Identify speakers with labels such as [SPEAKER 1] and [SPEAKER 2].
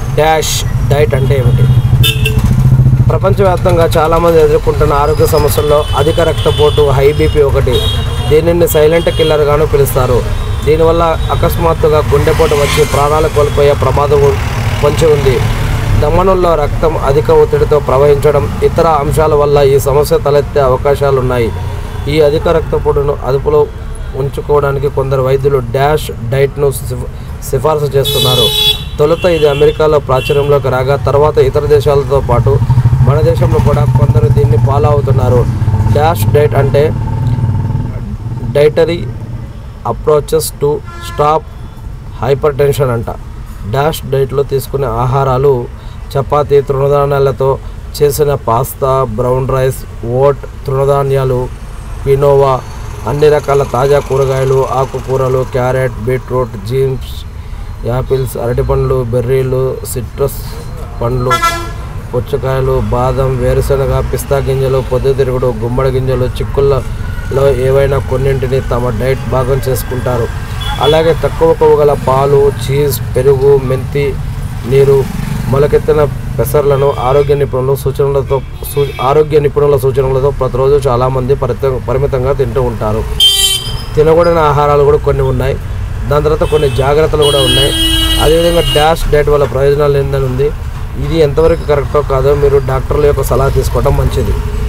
[SPEAKER 1] dash diet అంటే ఏమిటి ప్రపంచవ్యాప్తంగా చాలామంది ఎదుర్కొంటున్న ఆరోగ్య సమస్యల్లో అధిక రక్తపోటు హై బీపీ ఒకటి దీనిని సైలెంట్ కిల్లర్ గాను పిలుస్తారు దీనివల్ల అకస్మాత్తుగా గుండెపోటు వచ్చి ప్రాణాలు కోల్పోయే ప్రమాదం ఉ- పొంచి ఉంది దమనుల్లో రక్తం అధిక ఒత్తిడితో ప్రవహించడం ఇతర అంశాల వల్ల ఈ సమస్య తలెత్తే అవకాశాలు ఉన్నాయి ఈ అధిక రక్తపోటును అదుపులో ఉంచుకోవడానికి కొందరు వైద్యులు డాష్ డైట్ను సిఫ- సిఫార్సు చేస్తున్నారు తొలుత ఇది అమెరికాలో ప్రాచుర్యంలోకి రాగా తర్వాత ఇతర దేశాలతో పాటు మన దేశంలో కూడా కొందరు దీన్ని ఫాలో అవుతున్నారు డాష్ డైట్ అంటే dietary approaches to stop hypertension అంట డాష్ డైట్లో తీసుకునే ఆహారాలు చపాతీ తృణధాన్యాలతో చేసిన పాస్తా బ్రౌన్ రైస్ ఓట్ తృణధాన్యాలు క్వినోవా అన్ని రకాల తాజా కూరగాయలు ఆకుకూరలు క్యారెట్ బీట్రూట్ జీన్స్ యాపిల్స్ అరటిపండ్లు బెర్రీలు సిట్రస్ పండ్లు పుచ్చకాయలు బాదం వేరుశనగ పిస్తా గింజలు పొద్దుతిరుగుడు గుమ్మడి గింజలు చిక్కుళ్ళలో ఏవైనా కొన్నింటిని తమ డైట్ భాగం చేసుకుంటారు అలాగే తక్కువ కొవ్వు గల పాలు చీజ్ పెరుగు మెంతి నీరు మొలకెత్తిన పెసర్లను ఆరోగ్య నిపుణుల సూచనలతో సూ ఆరోగ్య నిపుణుల సూచనలతో ప్రతిరోజు చాలామంది పరిత పరిమితంగా తింటూ ఉంటారు తినకూడని ఆహారాలు కూడా కొన్ని ఉన్నాయి దాని తర్వాత కొన్ని జాగ్రత్తలు కూడా ఉన్నాయి అదేవిధంగా డాష్ డైట్ వల్ల ప్రయోజనాలు ఏందని ఉంది ఇది ఎంతవరకు కరెక్టో కాదో మీరు డాక్టర్ల యొక్క సలహా తీసుకోవడం మంచిది